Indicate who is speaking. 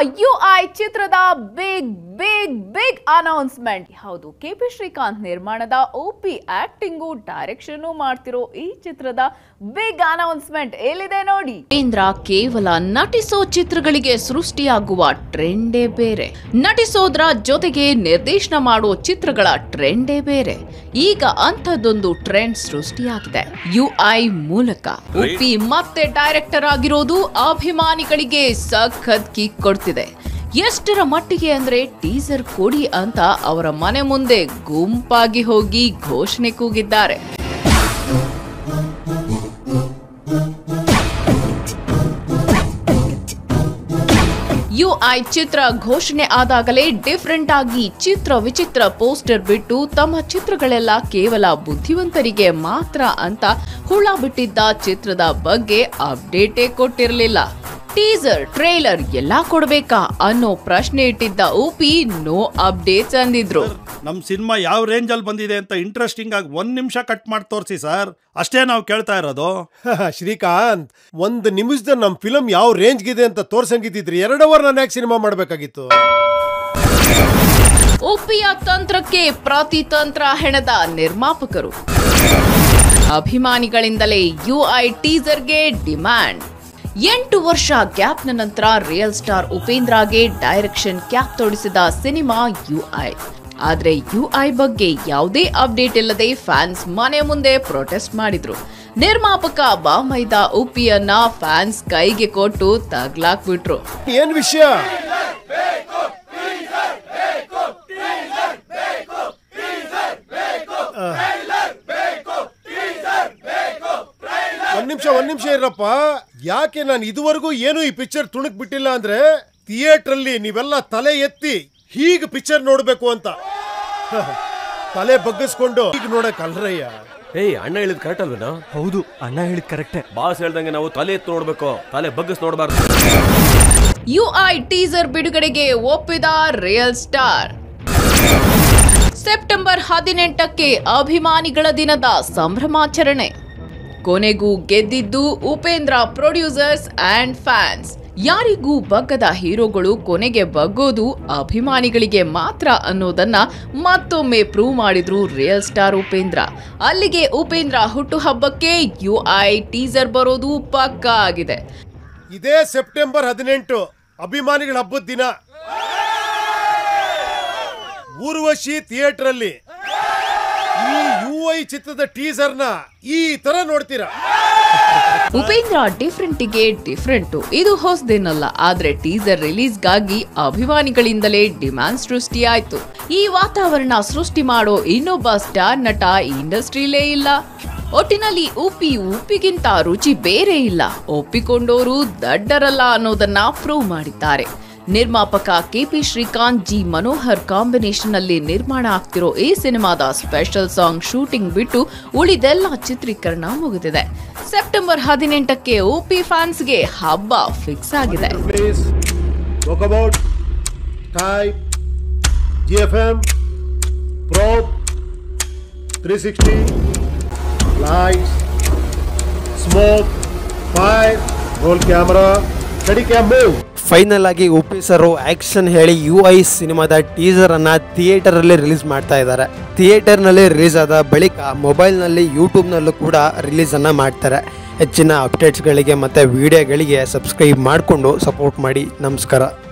Speaker 1: you I ಚಿತ್ರದ big big big announcement ಹೌದು K P Srikanth ನಿರ್ಮಾಣದ ಒ ಪಿ ಆಕ್ಟಿಂಗು ಡೈರೆಕ್ಷನ್ ಮಾಡ್ತಿರೋ ಈ ಚಿತ್ರದ ಬಿಗ್ ಅನೌನ್ಸ್ಮೆಂಟ್ ಎಲ್ಲಿದೆ ನೋಡಿ ಕೇಂದ್ರ ಕೇವಲ ನಟಿಸೋ ಚಿತ್ರಗಳಿಗೆ ಸೃಷ್ಟಿಯಾಗುವ ಟ್ರೆಂಡೇ ಬೇರೆ ನಟಿಸೋದ್ರ ಜೊತೆಗೆ ನಿರ್ದೇಶನ ಮಾಡೋ ಚಿತ್ರಗಳ ಟ್ರೆಂಡೇ ಬೇರೆ ಈಗ ಅಂಥದ್ದೊಂದು ಟ್ರೆಂಡ್ ಸೃಷ್ಟಿಯಾಗಿದೆ ಯು ಐ ಮೂಲಕ ಉಪಿ ಮತ್ತೆ ಡೈರೆಕ್ಟರ್ ಆಗಿರೋದು ಅಭಿಮಾನಿಗಳಿಗೆ ಸಖತ್ ಕಿಕ್ ಕೊಡ್ತಿದೆ ಎಷ್ಟರ ಮಟ್ಟಿಗೆ ಅಂದ್ರೆ ಟೀಸರ್ ಕೊಡಿ ಅಂತ ಅವರ ಮನೆ ಮುಂದೆ ಗುಂಪಾಗಿ ಹೋಗಿ ಘೋಷಣೆ ಕೂಗಿದ್ದಾರೆ ಯು ಐ ಚಿತ್ರ ಘೋಷಣೆ ಆದಾಗಲೇ ಡಿಫರೆಂಟ್ ಆಗಿ ಚಿತ್ರ ವಿಚಿತ್ರ ಪೋಸ್ಟರ್ ಬಿಟ್ಟು ತಮ್ಮ ಚಿತ್ರಗಳೆಲ್ಲ ಕೇವಲ ಬುದ್ಧಿವಂತರಿಗೆ ಮಾತ್ರ ಅಂತ ಹುಳ ಬಿಟ್ಟಿದ್ದ ಚಿತ್ರದ ಬಗ್ಗೆ ಅಪ್ಡೇಟೇ ಕೊಟ್ಟಿರಲಿಲ್ಲ ಟೀಸರ್ ಟ್ರೇಲರ್ ಎಲ್ಲಾ ಕೊಡ್ಬೇಕಾ ಅನ್ನೋ ಪ್ರಶ್ನೆ ಇಟ್ಟಿದ್ದ ಉಪಿ ನೋ ಅಪ್ಡೇಟ್ಸ್ ಅಂದಿದ್ರು
Speaker 2: ನಮ್ಮ ಸಿನಿಮಾ ಯಾವ ರೇಂಜಲ್ಲಿ ಬಂದಿದೆ ಅಂತ ಇಂಟ್ರೆಸ್ಟಿಂಗ್ ಆಗಿ ಒಂದ್ ನಿಮಿಷ ಕಟ್ ಮಾಡಿ ತೋರಿಸಿ ಸರ್ ಅಷ್ಟೇ ನಾವು ಕೇಳ್ತಾ ಇರೋದು
Speaker 3: ಶ್ರೀಕಾಂತ್ ಒಂದು ನಿಮಿಷದ ನಮ್ ಫಿಲಂ ಯಾವ ರೇಂಜ್ಗಿದೆ ಅಂತ ತೋರ್ಸಂಗಿದ್ದಿದ್ರಿ ಎರಡು ಅವರ್ ನಾನು ಯಾಕೆ ಸಿನಿಮಾ ಮಾಡ್ಬೇಕಾಗಿತ್ತು
Speaker 1: ಉಪ್ಪಿಯ ತಂತ್ರಕ್ಕೆ ಪ್ರತಿತಂತ್ರ ಹೆಣದ ನಿರ್ಮಾಪಕರು ಅಭಿಮಾನಿಗಳಿಂದಲೇ ಯುಐ ಟೀಸರ್ಗೆ ಡಿಮ್ಯಾಂಡ್ ಎಂಟು ವರ್ಷ ಗ್ಯಾಪ್ನ ನಂತರ ರಿಯಲ್ ಸ್ಟಾರ್ ಉಪೇಂದ್ರಗೆ ಡೈರೆಕ್ಷನ್ ಕ್ಯಾಪ್ ತೊಡಿಸಿದ ಸಿನಿಮಾ ಯುಐ ಆದ್ರೆ ಯುಐ ಬಗ್ಗೆ ಯಾವುದೇ ಅಪ್ಡೇಟ್ ಇಲ್ಲದೆ ಫ್ಯಾನ್ಸ್ ಮನೆ ಮುಂದೆ ಪ್ರೊಟೆಸ್ಟ್ ಮಾಡಿದ್ರು ನಿರ್ಮಾಪಕ ಬಾಮೈದ ಉಪ್ಪಿಯನ್ನ ಫ್ಯಾನ್ಸ್ ಕೈಗೆ ಕೊಟ್ಟು ತಗ್ಲಾಕ್ಬಿಟ್ರು
Speaker 3: ಏನ್ ವಿಷಯ ಒಂದ್ ನಿಮಿಷ ಒಂದ್ ನಿಮಿಷ ಇರಪ್ಪ ಯಾಕೆ ನಾನು ಇದುವರೆಗೂ ಏನು ಈ ಪಿಕ್ಚರ್ ತುಣುಕ್ ಬಿಟ್ಟಿಲ್ಲ ಅಂದ್ರೆ ಥಿಯೇಟರ್ ಅಲ್ಲಿ ನೀವೆಲ್ಲ ತಲೆ ಎತ್ತಿ ಹೀಗೆ ಪಿಕ್ಚರ್ ನೋಡ್ಬೇಕು ಅಂತ ತಲೆ ಬಗ್ಗಿಸ್ಕೊಂಡು ಈಗ ನೋಡಕ್ ಅಲ್ರಯ್ಯ
Speaker 4: ಏಯ್ ಅಣ್ಣ ಹೇಳಿದ್ ಕರೆಕ್ಟ್ ಅಲ್ವೇನೋ
Speaker 5: ಹೌದು ಅಣ್ಣ ಹೇಳಿದ್ ಕರೆಕ್ಟೇ
Speaker 4: ಬಾಸ್ ಹೇಳ್ದಂಗೆ ನಾವು ತಲೆ ಎತ್ತು ನೋಡ್ಬೇಕು ತಲೆ ಬಗ್ಗಿಸ್ ನೋಡಬಾರ್ದು
Speaker 1: ಯುಐ ಟೀಸರ್ ಬಿಡುಗಡೆಗೆ ಒಪ್ಪಿದ ರಿಯಲ್ ಸ್ಟಾರ್ ಸೆಪ್ಟೆಂಬರ್ ಹದಿನೆಂಟಕ್ಕೆ ಅಭಿಮಾನಿಗಳ ದಿನದ ಸಂಭ್ರಮಾಚರಣೆ ಕೊನೆಗೂ ಗೆದ್ದಿದ್ದು ಉಪೇಂದ್ರ ಪ್ರೊಡ್ಯೂಸರ್ಸ್ ಅಂಡ್ ಫ್ಯಾನ್ಸ್ ಯಾರಿಗೂ ಬಗ್ಗದ ಹೀರೋಗಳು ಕೊನೆಗೆ ಬಗ್ಗೋದು ಅಭಿಮಾನಿಗಳಿಗೆ ಮಾತ್ರ ಅನ್ನೋದನ್ನ ಮತ್ತೊಮ್ಮೆ ಪ್ರೂವ್ ಮಾಡಿದ್ರು ರಿಯಲ್ ಸ್ಟಾರ್ ಉಪೇಂದ್ರ ಅಲ್ಲಿಗೆ ಉಪೇಂದ್ರ ಹುಟ್ಟುಹಬ್ಬಕ್ಕೆ ಯುಐ ಟೀಸರ್ ಬರೋದು ಪಕ್ಕಾ ಆಗಿದೆ
Speaker 3: ಇದೇ ಸೆಪ್ಟೆಂಬರ್ ಹದಿನೆಂಟು ಅಭಿಮಾನಿಗಳ ಹಬ್ಬದ ದಿನ ಊರ್ವಶಿ ಥಿಯೇಟರ್ ಅಲ್ಲಿ ಈ ಯು ಐ ಚಿತ್ರದ ಟೀಸರ್ನ ಈ ತರ ನೋಡ್ತೀರಾ
Speaker 1: ಉಪೇಂದ್ರ ಡಿಫ್ರೆಂಟಿಗೆ ಡಿಫ್ರೆಂಟು ಇದು ಹೊಸದೇನಲ್ಲ ಆದ್ರೆ ಟೀಸರ್ ರಿಲೀಸ್ಗಾಗಿ ಅಭಿಮಾನಿಗಳಿಂದಲೇ ಡಿಮ್ಯಾಂಡ್ ಸೃಷ್ಟಿಯಾಯ್ತು ಈ ವಾತಾವರಣ ಸೃಷ್ಟಿ ಮಾಡೋ ಇನ್ನೊಬ್ಬ ಸ್ಟಾರ್ ನಟ ಇಂಡಸ್ಟ್ರಿಲೇ ಇಲ್ಲ ಒಟ್ಟಿನಲ್ಲಿ ಉಪ್ಪಿ ಉಪ್ಪಿಗಿಂತ ರುಚಿ ಬೇರೆ ಇಲ್ಲ ಒಪ್ಪಿಕೊಂಡೋರು ದಡ್ಡರಲ್ಲ ಅನ್ನೋದನ್ನ ಪ್ರೂವ್ ಮಾಡಿದ್ದಾರೆ ನಿರ್ಮಾಪಕ KP Srikanth G Manohar combination ಅಲ್ಲಿ ನಿರ್ಮಾಣ ಆಗ್ತಿರೋ ಈ ಸಿನಿಮಾದ ಸ್ಪೆಷಲ್ ಸಾಂಗ್ ಶೂಟಿಂಗ್ ಬಿಟ್ಟು ಉಳಿದೆಲ್ಲ ಚಿತ್ರೀಕರಣ ಮುಗಿದಿದೆ ಸೆಪ್ಟೆಂಬರ್ ಹದಿನೆಂಟಕ್ಕೆ ಓಪಿ ಫ್ಯಾನ್ಸ್ಗೆ ಹಬ್ಬ ಫಿಕ್ಸ್ ಆಗಿದೆ
Speaker 3: please walkabout type G F M prop three sixty lights smoke fire roll camera steady cam move
Speaker 6: final ಆಗಿ ಉಪ್ಪಿ ಸರ್ ಆಕ್ಷನ್ ಹೇಳಿ ಯು ಐ ಸಿನಿಮಾದ ಟೀಸರ್ ಅನ್ನ ಥಿಯೇಟರ್ ಅಲ್ಲಿ ರಿಲೀಸ್ ಮಾಡ್ತಾ ಇದ್ದಾರೆ ಥಿಯೇಟರ್ ನಲ್ಲಿ ರಿಲೀಸ್ ಆದ ಬಳಿಕ ಮೊಬೈಲ್ ನಲ್ಲಿ ಯೂಟ್ಯೂಬ್ ನಲ್ಲೂ ಕೂಡ ರಿಲೀಸ್ ಅನ್ನ ಮಾಡ್ತಾರೆ ಹೆಚ್ಚಿನ ಅಪ್ಡೇಟ್ಸ್ಗಳಿಗೆ ಮತ್ತೆ ವಿಡಿಯೋಗಳಿಗೆ ಸಬ್ಸ್ಕ್ರೈಬ್ ಮಾಡಿಕೊಂಡು ಸಪೋರ್ಟ್ ಮಾಡಿ ನಮಸ್ಕಾರ